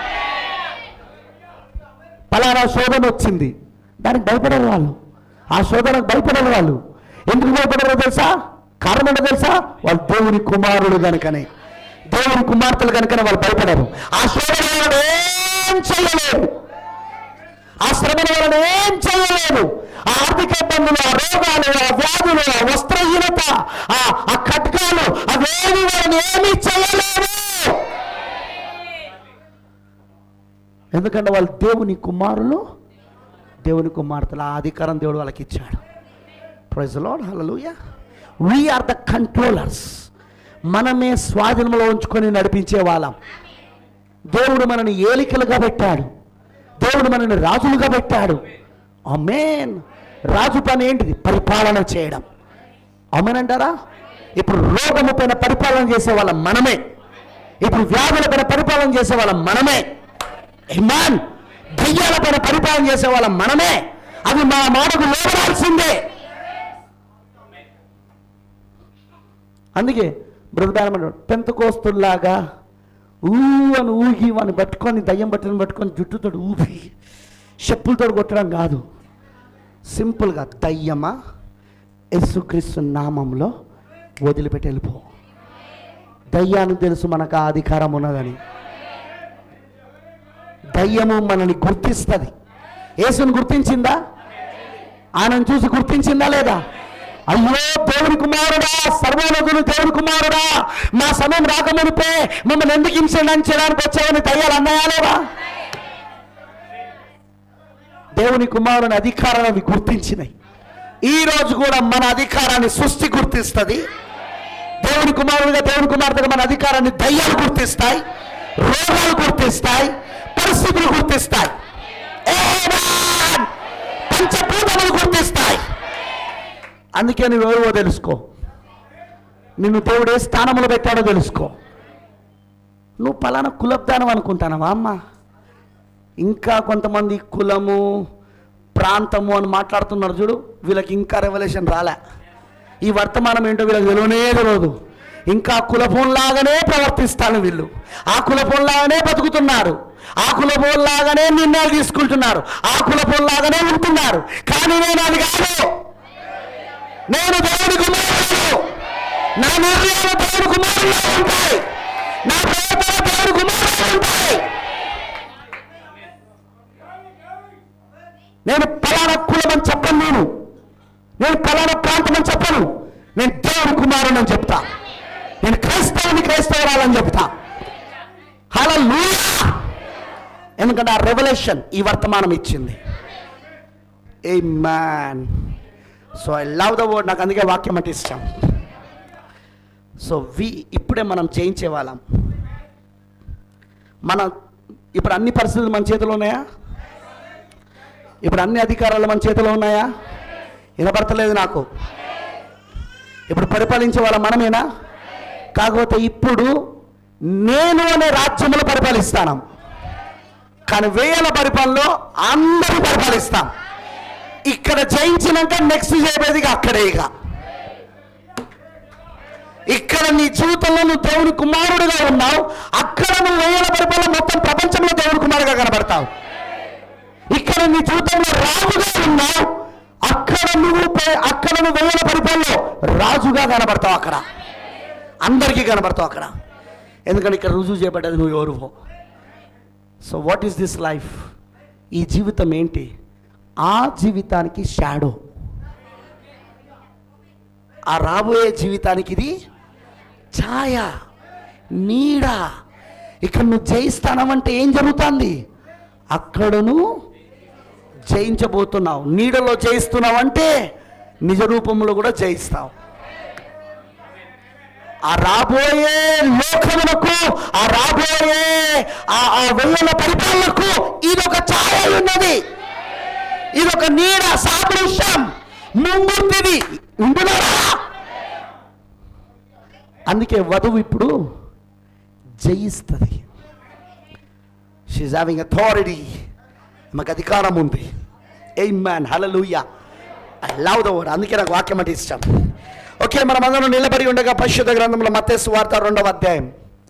[SPEAKER 1] పలానా శోధన వచ్చింది దానికి భయపడరు వాళ్ళు ఆ శోధనకు భయపడరు వాళ్ళు ఎందుకు భయపడరు తెలుసా కారణం ఏంటో తెలుసా వాళ్ళు దేవుని కుమారుడు కనుకనే దేవుని కుమార్తెలు కనుకనే వాళ్ళు భయపడరు ఆ శోధన వాళ్ళని ఏం చేయలేరు ఆ శ్రమల వలన ఏం చేయలేదు ఆ ఆర్థిక ఇబ్బందులు ఆ రోగాలు ఆ వ్యాధులు ఆ వస్త్రహీనత ఆ ఆ కట్కాలు అవేమి వాళ్ళని ఏమీ చేయలేవు ఎందుకంటే వాళ్ళు దేవుని కుమారులు దేవుని కుమార్తెలు ఆ అధికారం దేవుడు వాళ్ళకి ఇచ్చాడు praise lord hallelujah we are the controllers మనమే స్వాధీనంలో ఉంచుకొని నడిపించే వాళ్ళం దేవుడు మనని ఏలికలుగా పెట్టాడు దేవుడు మనని రాజులుగా పెట్టాడు అమేన్ రాజు పని ఏంటిది పరిపాలన చేయడం అమేనంటారా ఇప్పుడు రోగము పైన పరిపాలన చేసే వాళ్ళం మనమే ఇప్పుడు వ్యాధుల పైన పరిపాలన చేసే వాళ్ళం మనమే ఇమాన్ దయ్యాల పైన పరిపాలన చేసే వాళ్ళం మనమే అది మా మాటకు లోపడాల్సిందే అందుకే బ్రదర్ పెంతకోస్తుల్లాగా ఊ అని ఊగి వాడిని పట్టుకొని దయ్యం బట్టని పట్టుకొని జుట్టుతో ఊపి చెప్పులతో కొట్టడం కాదు సింపుల్గా దయ్యమా యేసుక్రీస్తు నామంలో వదిలిపెట్టి వెళ్ళిపో దయ్యానికి తెలుసు మనకు ఆ అధికారం ఉన్నదని దయ్యము మనల్ని గుర్తిస్తుంది యేసుని గుర్తించిందా ఆయనను చూసి గుర్తించిందా లేదా అయ్యో దేవుని కుమారుడా సర్వోన్నతుడు దేవుని కుమారుడా మా సమయం రాకమునిపే మమ్మల్ని ఎందుకు హింసడానికి చేయడానికి వచ్చావని దయ్యాలు అన్నాయా లేవా దేవుని కుమారుని అధికారాన్ని అవి గుర్తించినాయి ఈ రోజు కూడా మన అధికారాన్ని సృష్టి గుర్తిస్తుంది దేవుని కుమారుడిగా దేవుని కుమార్తెగా మన అధికారాన్ని దయ్యాలు గుర్తిస్తాయి రోగాలు గుర్తిస్తాయి పరిస్థితులు గుర్తిస్తాయి ఏమాన్! పంచభూతములు గుర్తిస్తాయి అందుకే నువ్వు ఎవరివో తెలుసుకో నిన్ను దేవుడు ఏ స్థానంలో పెట్టాడో తెలుసుకో నువ్వు పలానా కులబ్దానం అనుకుంటానవా అమ్మ ఇంకా కొంతమంది కులము ప్రాంతము అని మాట్లాడుతున్నారు చూడు వీళ్ళకి ఇంకా రెవల్యూషన్ రాలే ఈ వర్తమానం ఏంటో వీళ్ళకి తెలియనే తెలియదు ఇంకా కులపోన్లాగానే ప్రవర్తిస్తాను వీళ్ళు ఆ కులపోన్లాగానే బతుకుతున్నారు ఆ కులపోన్లాగానే నిర్ణయాలు తీసుకుంటున్నారు ఆ కులపోన్లాగానే ఉంటున్నారు కానీ నేను అది కాదు నేను దేవుడి కుమారుడు నా నిర్ణయాలు దేవుడి కుమారుల్లో ఉంటాయి నా ప్రయత్నాలు దేవుడి కుమారుల్లో ఉంటాయి నేను పలానా కులం అని చెప్పను నేను నేను పలానా ప్రాంతం అని చెప్పను నేను దేవుడి కుమారుని అని చెప్తా నేను క్రైస్తవుని క్రైస్తవురాలని చెప్తా హలో ఎందుకంటే ఆ రెవల్యూషన్ ఈ వర్తమానం ఇచ్చింది amen so I love the word నాకు అందుకే వాక్యం అంటే ఇష్టం సో వి ఇప్పుడే మనం చేయించే వాళ్ళం మన ఇప్పుడు అన్ని పరిస్థితులు మన చేతిలో ఉన్నాయా ఇప్పుడు అన్ని అధికారాలు మన చేతిలో ఉన్నాయా వినపడతలేదు నాకు ఇప్పుడు పరిపాలించే వాళ్ళ మనమేనా కాకపోతే ఇప్పుడు నేను అనే రాజ్యములు పరిపాలిస్తాను కానీ వేల పరిపాలనలో అందరూ పరిపాలిస్తాం ఇక్కడ జయించినాక నెక్స్ట్ చేయబోయేది ఇక అక్కడే ఇక ఇక్కడ నీ జీవితంలో నువ్వు దేవుని కుమారుడుగా ఉన్నావు అక్కడ నువ్వు వేల పరిపాలన మొత్తం ప్రపంచంలో దేవుని కుమారుడుగా కనబడతావు ఇక్కడ నీ జీవితంలో రాజుగా ఉన్నావు అక్కడ నువ్వు పే- అక్కడ నువ్వు వేల పరిపాలనలో రాజుగా కనబడతావు అక్కడ అందరికీ కనబడతావు అక్కడ ఎందుకంటే ఇక్కడ రుజువు చేయబడ్డది నువ్వు ఎవరువో so what is this life ఈ జీవితం ఏంటి ఆ జీవితానికి షాడో ఆ రాబోయే జీవితానికి ఇది ఛాయ నీడ ఇక్కడ నువ్వు జయిస్తానమంటే ఏం జరుగుతుంది అక్కడను జయించబోతున్నావు నీడలో జయిస్తున్నావు అంటే నిజ రూపంలో కూడా జయిస్తావు ఆ రాబోయే లోకమునకు ఆ రాబోయే ఆ ఆ వెయ్యల పరిపాలనకు ఇదొక ఛాయ ఉన్నది ఇదొక నీడ సాదృశ్యం ముంగుర్తిది ఉంటున్నారా అందుకే వధువు ఇప్పుడు జయిస్తుంది షీజ్ హ్యావింగ్ అథారిటీ మాకు అధికారం ఉంది amen hallelujah I love the word అందుకే నాకు వాక్యం అంటే ఇష్టం ఓకే మనం అందరం నిలబడి ఉండగా పరిశుద్ధ గ్రంథంలో మత్తేసు వార్త రెండవ అధ్యాయం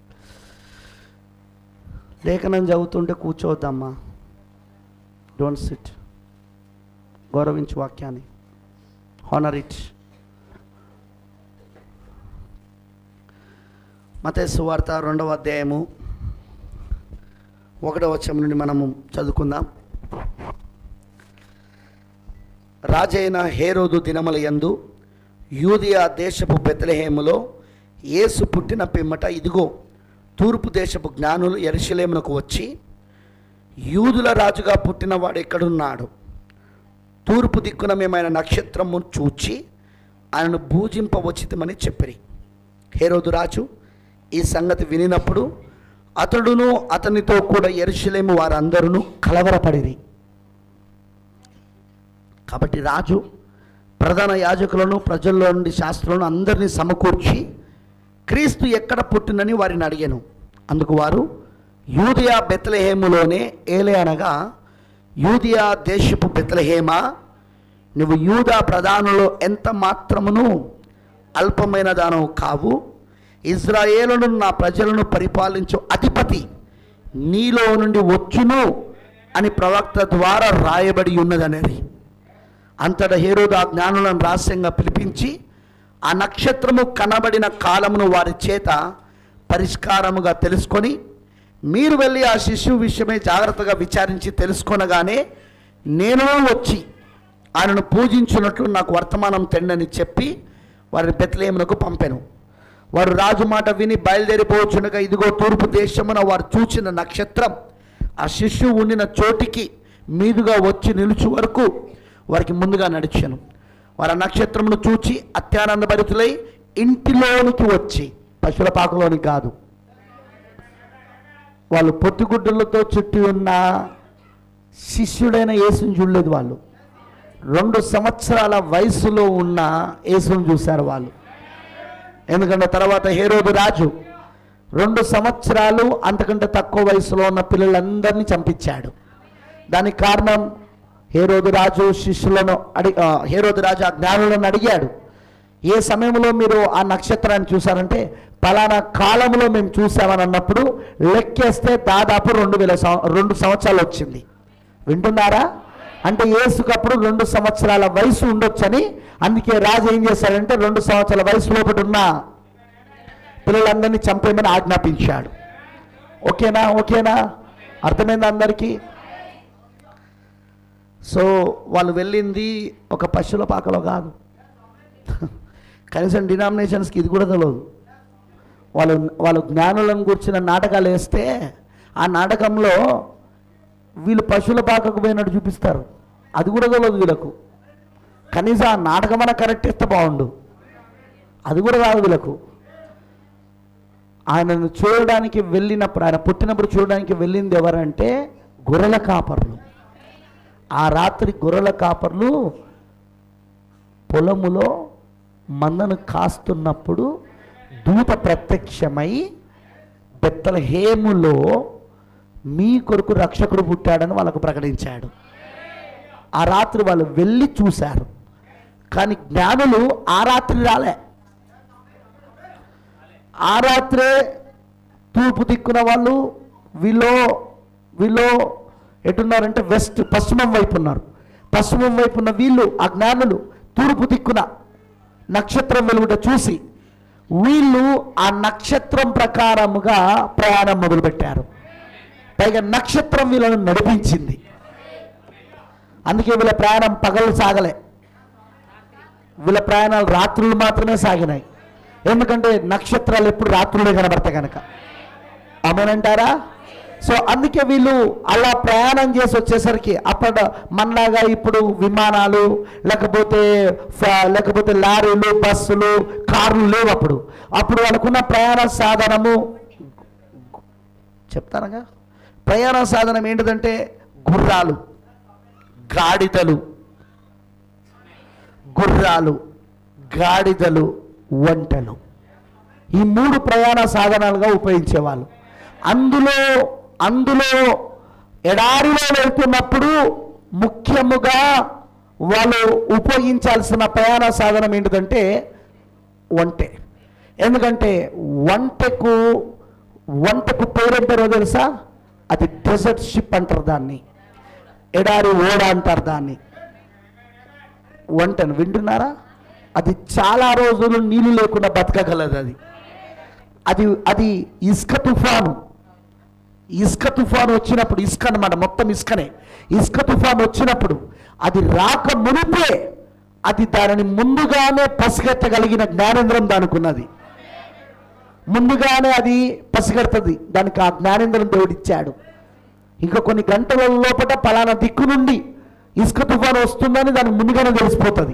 [SPEAKER 1] లేఖనం చదువుతుంటే కూర్చోవద్దమ్మా డోంట్ సిట్ గౌరవించు వాక్యాన్ని హానర్ ఇట్ మతేసు వార్త రెండవ అధ్యాయము ఒకటవ వచ్చం నుండి మనము చదువుకుందాం రాజైన హేరోదు దినముల యందు యూదియా దేశపు బెత్లహేములో యేసు పుట్టిన పిమ్మట ఇదిగో తూర్పు దేశపు జ్ఞానులు ఎరుషలేమునకు వచ్చి యూదుల రాజుగా పుట్టినవాడు ఎక్కడున్నాడు తూర్పు దిక్కున మేమైన నక్షత్రము చూచి ఆయనను భూజింపవచ్చితమని చెప్పిరి హేరోదు రాజు ఈ సంగతి వినినప్పుడు అతడును అతనితో కూడా ఎరుషలేము వారందరూ కలవరపడిరి కాబట్టి రాజు ప్రధాన యాజకులను ప్రజల్లో నుండి శాస్త్రులను అందరినీ సమకూర్చి క్రీస్తు ఎక్కడ పుట్టినని వారిని అడిగాను అందుకు వారు యూదియా బెత్లహేములోనే ఏలే అనగా యూదియా దేశపు బెత్లహేమా నువ్వు యూదా ప్రధానులో ఎంత మాత్రమును అల్పమైన దానవు కావు ఇజ్రాయేలును నా ప్రజలను పరిపాలించు అధిపతి నీలో నుండి వచ్చును అని ప్రవక్త ద్వారా రాయబడి ఉన్నదనేది అంతటా హేరోదు ఆ జ్ఞానులను రహస్యంగా పిలిపించి ఆ నక్షత్రము కనబడిన కాలమును వారి చేత పరిష్కారముగా తెలుసుకొని మీరు వెళ్ళి ఆ శిశువు విషయమై జాగ్రత్తగా విచారించి తెలుసుకొనగానే నేను వచ్చి ఆయనను పూజించున్నట్లు నాకు వర్తమానం తెండని చెప్పి వారిని బెత్లేమునకు పంపాను వారు రాజు మాట విని బయలుదేరిపోవచ్చునగా ఇదిగో తూర్పు దేశమున వారు చూచిన నక్షత్రం ఆ శిశువు ఉండిన చోటికి మీదుగా వచ్చి నిలుచు వరకు వారికి ముందుగా నడిచాను వారు ఆ నక్షత్రమును చూచి అత్యానంద భరితులై ఇంటిలోనికి వచ్చి పశువుల పాకలోనికి కాదు వాళ్ళు పొత్తిగుడ్డలతో చుట్టి ఉన్న శిష్యుడైన యేసుని చూడలేదు వాళ్ళు రెండు సంవత్సరాల వయసులో ఉన్న యేసుని చూశారు వాళ్ళు ఎందుకంటే తర్వాత హేరోదు రాజు రెండు సంవత్సరాలు అంతకంటే తక్కువ వయసులో ఉన్న పిల్లలందరినీ చంపించాడు దానికి కారణం హేరోదు రాజు శిష్యులను అడి ఆ, హేరోదు రాజు ఆ జ్ఞానులను అడిగాడు ఏ సమయంలో మీరు ఆ నక్షత్రాన్ని చూసారంటే పలానా కాలంలో మేము చూసామని అన్నప్పుడు లెక్కేస్తే దాదాపు రెండు వేల సం- రెండు సంవత్సరాలు వచ్చింది వింటున్నారా అంటే ఏసుకప్పుడు రెండు సంవత్సరాల వయసు ఉండొచ్చని అందుకే రాజు ఏం చేశాడంటే రెండు సంవత్సరాల వయసు లోపల ఉన్న పిల్లలందరినీ చంపేయమని ఆజ్ఞాపించాడు ఓకేనా ఓకేనా అర్థమైందా అందరికీ సో వాళ్ళు వెళ్ళింది ఒక పశువుల పాకలో కాదు కనీసం డినామినేషన్స్కి ఇది కూడా తెలియదు వాళ్ళు వాళ్ళు జ్ఞానులను కూర్చిన నాటకాలు వేస్తే ఆ నాటకంలో వీళ్ళు పశువుల పాకకు పోయినట్టు చూపిస్తారు అది కూడా తెలియదు వీళ్ళకు కనీసం ఆ నాటకమన్నా కరెక్ట్ ఇస్తే బాగుండు అది కూడా కాదు వీళ్ళకు ఆయనను చూడడానికి వెళ్ళినప్పుడు ఆయన పుట్టినప్పుడు చూడడానికి వెళ్ళింది ఎవరంటే గొర్రెల కాపర్లు ఆ రాత్రి గొర్రెల కాపర్లు పొలములో మందను కాస్తున్నప్పుడు దూత ప్రత్యక్షమై బెత్తలహేములో మీ కొరకు రక్షకుడు పుట్టాడని వాళ్ళకు ప్రకటించాడు ఆ రాత్రి వాళ్ళు వెళ్ళి చూశారు కానీ జ్ఞానులు ఆ రాత్రి రాలే ఆ రాత్రే తూర్పు దిక్కున వాళ్ళు వీళ్ళు వీళ్ళు ఎటున్నారంటే వెస్ట్ పశ్చిమం వైపు ఉన్నారు పశ్చిమం వైపు ఉన్న వీళ్ళు ఆ జ్ఞానులు తూర్పు దిక్కున నక్షత్రం వెలుగుట చూసి వీళ్ళు ఆ నక్షత్రం ప్రకారముగా ప్రయాణం మొదలుపెట్టారు పైగా నక్షత్రం వీళ్ళను నడిపించింది అందుకే వీళ్ళ ప్రయాణం పగలు సాగలే వీళ్ళ ప్రయాణాలు రాత్రులు మాత్రమే సాగినాయి ఎందుకంటే నక్షత్రాలు ఎప్పుడు రాత్రులే కనబడతాయి కనుక అమనంటారా సో అందుకే వీళ్ళు అలా ప్రయాణం చేసి వచ్చేసరికి అప్పుడు మనలాగా ఇప్పుడు విమానాలు లేకపోతే ఫ- లేకపోతే లారీలు బస్సులు కార్లు లేవు అప్పుడు అప్పుడు వాళ్ళకున్న ప్రయాణ సాధనము చెప్తానగా ప్రయాణ సాధనం ఏంటిదంటే గుర్రాలు గాడిదలు గుర్రాలు గాడిదలు ఒంటెలు ఈ మూడు ప్రయాణ సాధనాలుగా ఉపయోగించేవాళ్ళు అందులో అందులో ఎడారిలో వెళ్తున్నప్పుడు ముఖ్యముగా వాళ్ళు ఉపయోగించాల్సిన ప్రయాణ సాధనం ఏంటిదంటే ఒంటె ఎందుకంటే వంటకు వంటకు పేరేం పేరో తెలుసా అది డెజర్ట్ షిప్ అంటారు దాన్ని ఎడారి ఓడ అంటారు దాన్ని వంటను వింటున్నారా అది చాలా రోజులు నీళ్లు లేకుండా బతకగలదు అది అది అది ఇసుక తుఫాను ఇసుక తుఫాను వచ్చినప్పుడు ఇసుక అన్నమాట మొత్తం ఇసుకనే ఇసుక తుఫాను వచ్చినప్పుడు అది రాక మునిపే అది దానిని ముందుగానే పసిగట్టగలిగిన జ్ఞానేంద్రం దానికి ఉన్నది ముందుగానే అది పసిగడుతుంది దానికి ఆ జ్ఞానేంద్రం దేవుడు ఇచ్చాడు ఇంకా కొన్ని గంటల లోపల పలానా దిక్కు నుండి ఇసుక తుఫాను వస్తుందని దానికి ముందుగానే తెలిసిపోతుంది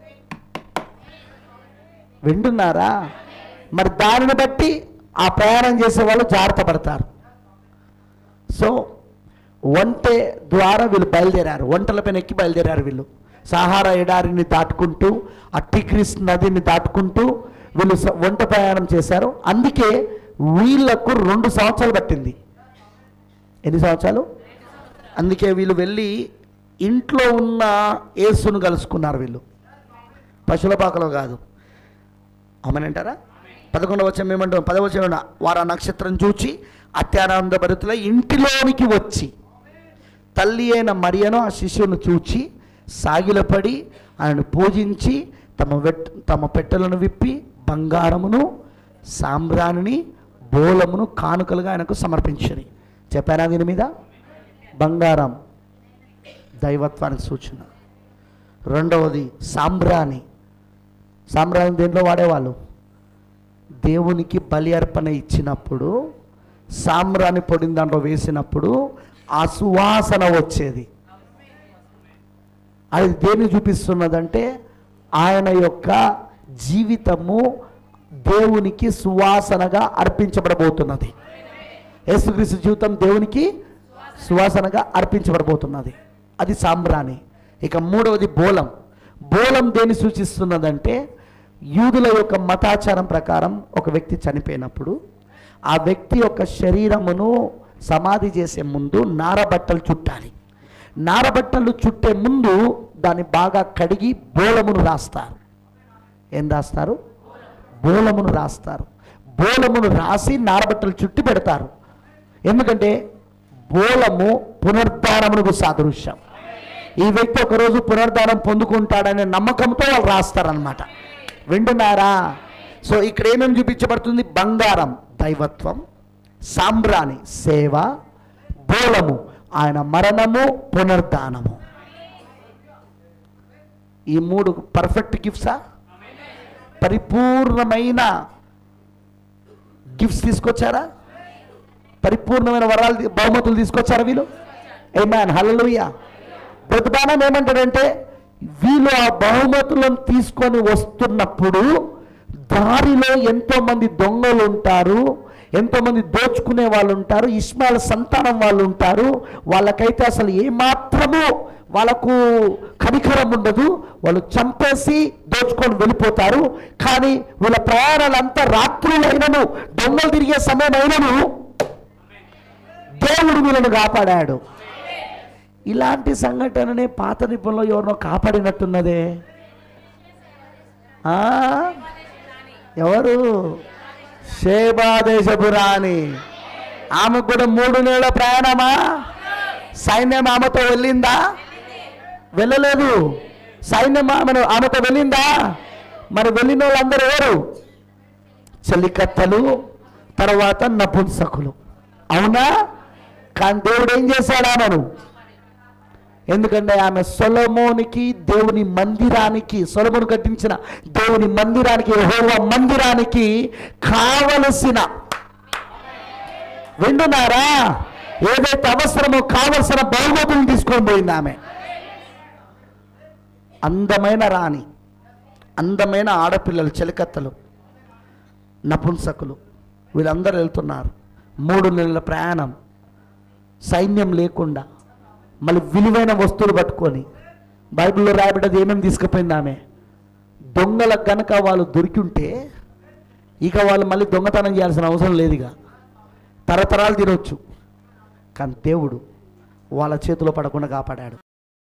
[SPEAKER 1] వింటున్నారా మరి దానిని బట్టి ఆ ప్రయాణం చేసే వాళ్ళు జాగ్రత్త పడతారు సో ఒంటె ద్వారా వీళ్ళు బయలుదేరారు ఒంటల పైన ఎక్కి బయలుదేరారు వీళ్ళు సహారా ఎడారిని దాటుకుంటూ ఆ టిగ్రిస్ నదిని దాటుకుంటూ వీళ్ళు స- ఒంట ప్రయాణం చేశారు అందుకే వీళ్ళకు రెండు సంవత్సరాలు పట్టింది ఎన్ని సంవత్సరాలు అందుకే వీళ్ళు వెళ్ళి ఇంట్లో ఉన్న యేసును కలుసుకున్నారు వీళ్ళు పశువుల పాకలో కాదు అమ్మనంటారా పదకొండవ వచ్చం ఏమంటాం పదవచనం వారు ఆ నక్షత్రం చూచి అత్యానంద భరితుల ఇంటిలోనికి వచ్చి తల్లి అయిన మరియను ఆ శిశువును చూచి సాగిలపడి ఆయనను పూజించి తమ వెట్ తమ పెట్టెలను విప్పి బంగారమును సాంబ్రాణిని బోలమును కానుకలుగా ఆయనకు సమర్పించని చెప్పారా దీని మీద బంగారం దైవత్వానికి సూచన రెండవది సాంబ్రాణి సాంబ్రాణి దేంట్లో వాడేవాళ్ళు దేవునికి బలి అర్పణ ఇచ్చినప్పుడు సాంబ్రాణి పొడిన దాంట్లో వేసినప్పుడు ఆ సువాసన వచ్చేది అది దేన్ని చూపిస్తున్నదంటే ఆయన యొక్క జీవితము దేవునికి సువాసనగా అర్పించబడబోతున్నది యేసుక్రీస్తు జీవితం దేవునికి సువాసనగా అర్పించబడబోతున్నది అది సాంబ్రాణి ఇక మూడవది బోలం బోలం దేన్ని సూచిస్తున్నదంటే యూదుల యొక్క మతాచారం ప్రకారం ఒక వ్యక్తి చనిపోయినప్పుడు ఆ వ్యక్తి యొక్క శరీరమును సమాధి చేసే ముందు నారబట్టలు చుట్టాలి నారబట్టలు చుట్టే ముందు దాన్ని బాగా కడిగి బోలమును రాస్తారు ఏం రాస్తారు బోలమును రాస్తారు బోలమును రాసి నారబట్టలు చుట్టి పెడతారు ఎందుకంటే బోలము పునరుద్ధానమునకు సాదృశ్యం ఈ వ్యక్తి ఒకరోజు పునరుద్ధానం పొందుకుంటాడనే నమ్మకంతో వాళ్ళు రాస్తారనమాట వింటున్నారా సో ఇక్కడ ఏమేమి చూపించబడుతుంది బంగారం దైవత్వం సాంబ్రాణి సేవ బోలము ఆయన మరణము పునరుద్ధానము ఈ మూడు పర్ఫెక్ట్ గిఫ్ట్సా పరిపూర్ణమైన గిఫ్ట్స్ తీసుకొచ్చారా పరిపూర్ణమైన వరాలు బహుమతులు తీసుకొచ్చారా వీళ్ళు ఏ మ్యాన్ హల్లెలూయా ప్రతిపాదన ఏమంటాడంటే వీళ్ళు ఆ బహుమతులను తీసుకొని వస్తున్నప్పుడు దారిలో ఎంతో మంది దొంగలు ఉంటారు ఎంతో మంది దోచుకునే వాళ్ళు ఉంటారు ఇస్మాయిల్ సంతానం వాళ్ళు ఉంటారు వాళ్ళకైతే అసలు ఏమాత్రము వాళ్ళకు కనికరం ఉండదు వాళ్ళు చంపేసి దోచుకొని వెళ్ళిపోతారు కానీ వీళ్ళ ప్రయాణాలంతా రాత్రులైనను దొంగలు తిరిగే సమయమైనను దేవుడు వీళ్ళను కాపాడాడు ఇలాంటి సంఘటననే పాత నిపుణులు ఎవరినో కాపాడినట్టున్నదే ఆ? ఎవరు షేబాదేశపు రాణి ఆమెకు కూడా మూడు నెలల ప్రయాణమా సైన్యం ఆమెతో వెళ్ళిందా వెళ్ళలేదు సైన్యం ఆమెను ఆమెతో వెళ్ళిందా మరి వెళ్ళిన వాళ్ళందరూ ఎవరు చలికత్తలు తర్వాత నపుంసకులు అవునా కానీ దేవుడు ఏం చేశాడు ఆమెను ఎందుకంటే ఆమె సొలమోనికి దేవుని మందిరానికి సొలమోను కట్టించిన దేవుని మందిరానికి యెహోవా మందిరానికి కావలసిన వింటున్నారా ఏదైతే అవసరమో కావలసిన బహుమతులు తీసుకొని పోయింది ఆమె అందమైన రాణి అందమైన ఆడపిల్లలు చెలికత్తలు నపుంసకులు వీళ్ళందరూ వెళ్తున్నారు మూడు నెలల ప్రయాణం సైన్యం లేకుండా మళ్ళీ విలువైన వస్తువులు పట్టుకొని బైబిల్లో రాయబడ్డది ఏమేమి తీసుకుపోయింది ఆమె దొంగలకు కనుక వాళ్ళు దొరికి ఉంటే ఇక వాళ్ళు మళ్ళీ దొంగతనం చేయాల్సిన అవసరం లేదు ఇక తరతరాలు తినొచ్చు కానీ దేవుడు వాళ్ళ చేతిలో పడకుండా కాపాడాడు